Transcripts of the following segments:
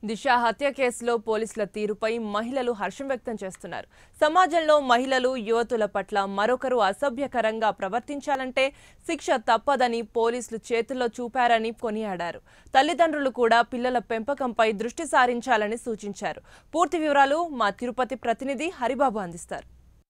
దిశ హత్య కేసులో పోలీసుల తీరుపై మహిళలు హర్షం వ్యక్తం చేస్తున్నారు సమాజంలో మహిళలు యువతుల పట్ల మరొకరు అసభ్యకరంగా ప్రవర్తించాలంటే శిక్ష తప్పదని పోలీసులు చేతుల్లో చూపారని కొనియాడారు తల్లిదండ్రులు కూడా పిల్లల పెంపకంపై దృష్టి సారించాలని సూచించారు పూర్తి వివరాలు మా తిరుపతి ప్రతినిధి హరిబాబు అందిస్తారు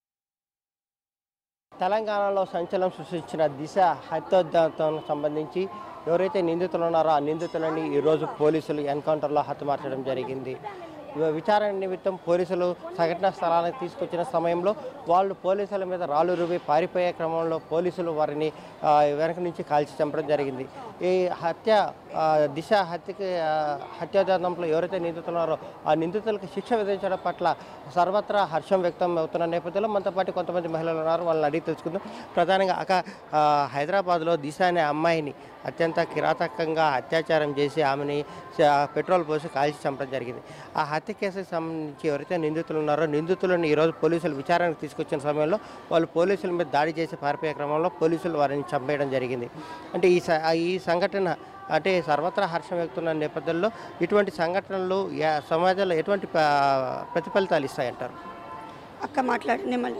తెలంగాణలో సంచలనం సృష్టించిన దిశ హత్యోద్యమం సంబంధించి ఎవరైతే నిందితులు ఉన్నారో ఆ నిందితులని ఈరోజు పోలీసులు ఎన్కౌంటర్లో హతమార్చడం జరిగింది వి- విచారణ నిమిత్తం పోలీసులు సంఘటనా స్థలానికి తీసుకొచ్చిన సమయంలో వాళ్ళు పోలీసుల మీద రాళ్ళు రువి పారిపోయే క్రమంలో పోలీసులు వారిని ఆ, వెనక నుంచి కాల్చి చంపడం జరిగింది ఈ హత్య ఆ, దిశ హత్యకి ఆ, హత్యాదంతంలో ఎవరైతే నిందితున్నారో ఆ నిందితులకు శిక్ష విధించడం పట్ల సర్వత్రా హర్షం వ్యక్తం అవుతున్న నేపథ్యంలో మనతో పాటు కొంతమంది మహిళలు ఉన్నారు వాళ్ళని అడిగి తెలుసుకుందాం ప్రధానంగా అక్క ఆ, హైదరాబాద్లో దిశ అనే అమ్మాయిని అత్యంత కిరాతకంగా అత్యాచారం చేసి ఆమెని చ- పెట్రోల్ పోసి కాల్చి చంపడం జరిగింది ఆ హత్య కేసుకు సంబంధించి ఎవరైతే నిందితులు ఉన్నారో నిందితులను ఈరోజు పోలీసులు విచారణకు తీసుకొచ్చిన సమయంలో వాళ్ళు పోలీసుల మీద దాడి చేసి పారిపోయే క్రమంలో పోలీసులు వారిని చంపేయడం జరిగింది అంటే ఈ స- ఈ సంఘటన అంటే సర్వత్రా హర్షం వ్యక్తున్న నేపథ్యంలో ఇటువంటి సంఘటనలు యా- సమాజంలో ఎటువంటి ప- ప్రతిఫలితాలు ఇస్తాయంటారు అక్క మాట్లాడు నేను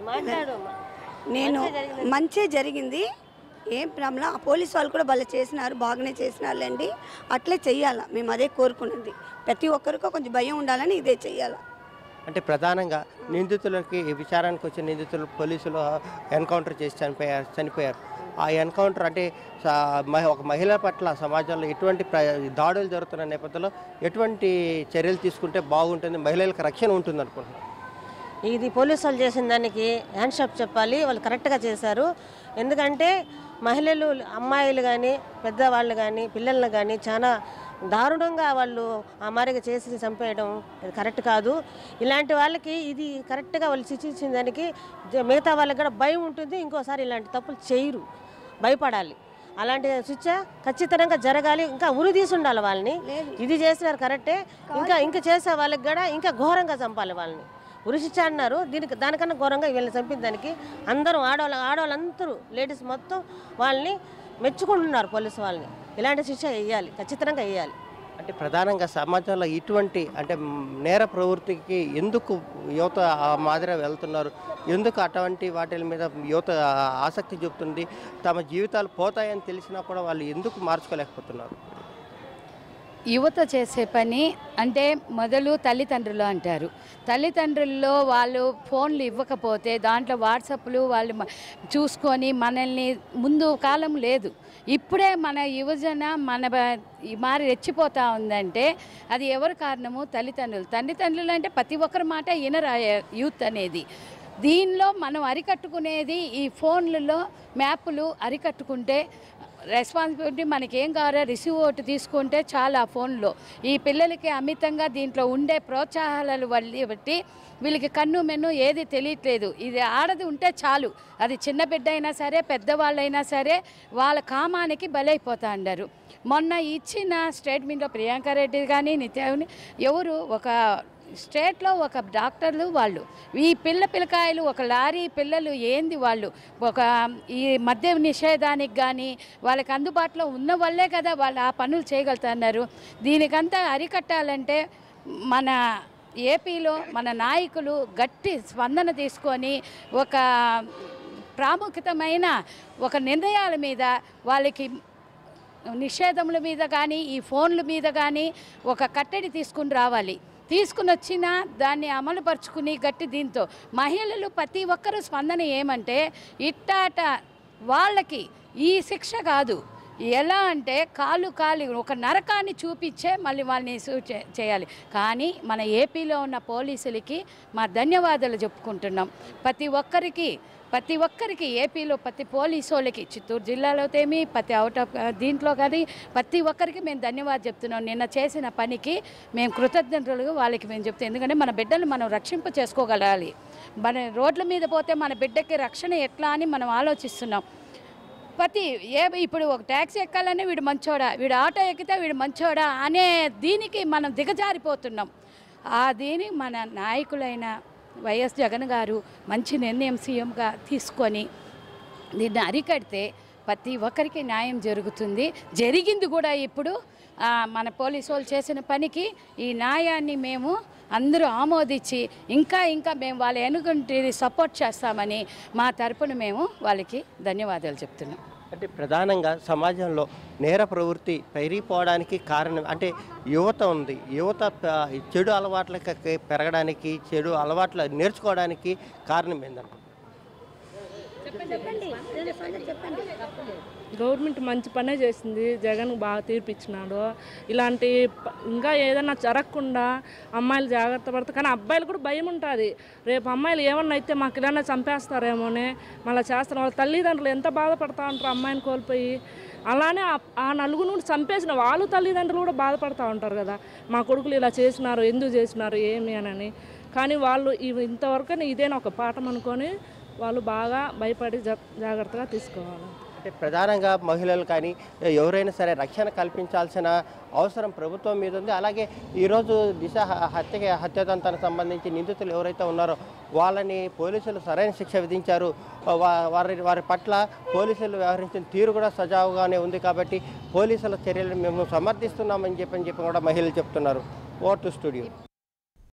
నేను మంచి జరిగింది ఏం ప్రాబ్లం ఆ పోలీస్ వాళ్ళు కూడా భలే చేసినారు బాగానే చేసినారులేండి అట్లే చెయ్యాలా మేము అదే కోరుకున్నది ప్రతి ఒక్కరికి కొంచెం భయం ఉండాలని ఇదే చెయ్యాలా అంటే ప్రధానంగా నిందితులకి ఈ విచారానికి వచ్చిన నిందితులు పోలీసులు ఎన్కౌంటర్ చేసి చనిపోయారు చనిపోయారు ఆ ఎన్కౌంటర్ అంటే స- మ- ఒక మహిళ పట్ల సమాజంలో ఎటువంటి ప్ర దాడులు జరుగుతున్న నేపథ్యంలో ఎటువంటి చర్యలు తీసుకుంటే బాగుంటుంది మహిళలకు రక్షణ ఉంటుంది అనుకుంటున్నాను ఇది పోలీసు వాళ్ళు చేసిన దానికి హ్యాండ్ షాప్ చెప్పాలి వాళ్ళు కరెక్ట్గా చేశారు ఎందుకంటే మహిళలు అమ్మాయిలు కానీ పెద్దవాళ్ళు కానీ పిల్లల్ని కానీ చాలా దారుణంగా వాళ్ళు అమారిగా చేసి చంపేయడం ఇది కరెక్ట్ కాదు ఇలాంటి వాళ్ళకి ఇది కరెక్ట్గా వాళ్ళు శిక్షించిన దానికి జ- మిగతా వాళ్ళకి కూడా భయం ఉంటుంది ఇంకోసారి ఇలాంటి తప్పులు చేయరు భయపడాలి అలాంటి శిక్ష ఖచ్చితంగా జరగాలి ఇంకా ఉరి తీసి ఉండాలి వాళ్ళని ఇది చేసినారు కరెక్టే ఇంకా ఇంకా చేసే వాళ్ళకి కూడా ఇంకా ఘోరంగా చంపాలి వాళ్ళని ఉరి శిక్ష అన్నారు దీనికి దానికన్నా ఘోరంగా వీళ్ళని చంపిన దానికి అందరూ ఆడవాళ్ళు ఆడవాళ్ళందరూ లేడీస్ మొత్తం వాళ్ళని మెచ్చుకుంటున్నారు పోలీసు వాళ్ళని ఇలాంటి శిక్ష వేయాలి ఖచ్చితంగా వేయాలి అంటే ప్రధానంగా సమాజంలో ఇటువంటి అంటే మ్, నేర ప్రవృత్తికి ఎందుకు యువత ఆ మాదిరి వెళ్తున్నారు ఎందుకు అటువంటి వాటి మీద యువత ఆసక్తి చూపుతుంది తమ జీవితాలు పోతాయని తెలిసినా కూడా వాళ్ళు ఎందుకు మార్చుకోలేకపోతున్నారు యువత చేసే పని అంటే మొదలు తల్లిదండ్రులు అంటారు తల్లిదండ్రుల్లో వాళ్ళు ఫోన్లు ఇవ్వకపోతే దాంట్లో వాట్సాప్లు వాళ్ళు మ- చూసుకొని మనల్ని ముందు కాలం లేదు ఇప్పుడే మన యువజన మన బ- ఈ మారి రెచ్చిపోతా ఉందంటే అది ఎవరు కారణము తల్లిదండ్రులు తల్లిదండ్రులు అంటే ప్రతి ఒక్కరి మాట వినరా యూత్ అనేది దీనిలో మనం అరికట్టుకునేది ఈ ఫోన్లలో మ్యాప్లు అరికట్టుకుంటే రెస్పాన్సిబిలిటీ మనకి ఏం కావాలో రిసీవ్ ఒకటి తీసుకుంటే చాలా ఫోన్లో ఈ పిల్లలకి అమితంగా దీంట్లో ఉండే ప్రోత్సాహాలు వల్ల బట్టి వీళ్ళకి కన్ను మెన్ను ఏది తెలియట్లేదు ఇది ఆడది ఉంటే చాలు అది చిన్న బిడ్డ అయినా సరే పెద్దవాళ్ళైనా సరే వాళ్ళ కామానికి బలైపోతా అంటారు మొన్న ఇచ్చిన స్టేట్మెంట్లో ప్రియాంక రెడ్డి కానీ నిత్యాని ఎవరు ఒక స్టేట్లో ఒక డాక్టర్లు వాళ్ళు ఈ పిల్ల పిల్లకాయలు ఒక లారీ పిల్లలు ఏంది వాళ్ళు ఒక ఈ మద్య నిషేధానికి కానీ వాళ్ళకి అందుబాటులో ఉన్న వాళ్ళే కదా వాళ్ళు ఆ పనులు చేయగలుగుతున్నారు దీనికంతా అరికట్టాలంటే మన ఏపీలో మన నాయకులు గట్టి స్పందన తీసుకొని ఒక ప్రాముఖ్యతమైన ఒక నిర్ణయాల మీద వాళ్ళకి నిషేధముల మీద కానీ ఈ ఫోన్ల మీద కానీ ఒక కట్టడి తీసుకుని రావాలి తీసుకుని వచ్చిన దాన్ని అమలుపరుచుకుని గట్టి దీంతో మహిళలు ప్రతి ఒక్కరు స్పందన ఏమంటే ఇట్టాట వాళ్ళకి ఈ శిక్ష కాదు ఎలా అంటే కాలు కాలి ఒక నరకాన్ని చూపించే మళ్ళీ వాళ్ళని సూ- చే- చేయాలి కానీ మన ఏపీలో ఉన్న పోలీసులకి మా ధన్యవాదాలు చెప్పుకుంటున్నాం ప్రతి ఒక్కరికి ప్రతి ఒక్కరికి ఏపీలో ప్రతి పోలీసు వాళ్ళకి చిత్తూరు జిల్లాలో తేమి ప్రతి అవుట్ ఆఫ్ దీంట్లో కానీ ప్రతి ఒక్కరికి మేము ధన్యవాదాలు చెప్తున్నాం నిన్న చేసిన పనికి మేము కృతజ్ఞతలు వాళ్ళకి మేము చెప్తాం ఎందుకంటే మన బిడ్డలు మనం రక్షింప చేసుకోగలగాలి మన రోడ్ల మీద పోతే మన బిడ్డకి రక్షణ ఎట్లా అని మనం ఆలోచిస్తున్నాం ప్రతి ఏ ఇప్పుడు ఒక ట్యాక్సీ ఎక్కాలనే వీడు మంచోడా వీడు ఆటో ఎక్కితే వీడు మంచోడా అనే దీనికి మనం దిగజారిపోతున్నాం ఆ దీని మన నాయకులైన వైఎస్ జగన్ గారు మంచి నిర్ణయం సీఎంగా తీసుకొని దీన్ని అరికడితే ప్రతి ఒక్కరికి న్యాయం జరుగుతుంది జరిగింది కూడా ఇప్పుడు ఆ, మన పోలీసు వాళ్ళు చేసిన పనికి ఈ న్యాయాన్ని మేము అందరూ ఆమోదించి ఇంకా ఇంకా మేము వాళ్ళ ఎనుకుంటే సపోర్ట్ చేస్తామని మా తరపున మేము వాళ్ళకి ధన్యవాదాలు చెప్తున్నాం అంటే ప్రధానంగా సమాజంలో నేర ప్రవృత్తి పెరిగిపోవడానికి కారణం అంటే యువత ఉంది యువత ప- చెడు అలవాట్లకి పెరగడానికి చెడు అలవాట్లు నేర్చుకోవడానికి కారణం ఏంటంటే గవర్నమెంట్ మంచి పనే చేసింది జగన్ బాగా తీర్పిచ్చినాడు ఇలాంటి ప- ఇంకా ఏదైనా జరగకుండా అమ్మాయిలు జాగ్రత్త పడతారు కానీ అబ్బాయిలు కూడా భయం ఉంటుంది రేపు అమ్మాయిలు ఏమన్నా అయితే మాకు ఇలానే చంపేస్తారేమోనే మళ్ళీ చేస్తారు వాళ్ళ తల్లిదండ్రులు ఎంత బాధపడతా ఉంటారు అమ్మాయిని కోల్పోయి అలానే ఆ- ఆ నలుగురు నుండి చంపేసిన వాళ్ళు తల్లిదండ్రులు కూడా బాధపడతా ఉంటారు కదా మా కొడుకులు ఇలా చేసినారు ఎందుకు చేసినారు ఏమి అని కానీ వాళ్ళు ఇవి ఇంతవరకు ఇదేనా ఒక పాఠం అనుకొని వాళ్ళు బాగా భయపడి జా- జాగ్రత్తగా తీసుకోవాలి అంటే ప్రధానంగా మహిళలు కానీ ఎవరైనా సరే రక్షణ కల్పించాల్సిన అవసరం ప్రభుత్వం మీద ఉంది అలాగే ఈరోజు దిశ హ- హత్య హత్యాదంతానికి సంబంధించి నిందితులు ఎవరైతే ఉన్నారో వాళ్ళని పోలీసులు సరైన శిక్ష విధించారు వా- వారి వారి పట్ల పోలీసులు వ్యవహరించిన తీరు కూడా సజావుగానే ఉంది కాబట్టి పోలీసుల చర్యలను మేము సమర్థిస్తున్నామని చెప్పని చెప్పి కూడా మహిళలు చెప్తున్నారు ఓటు స్టూడియో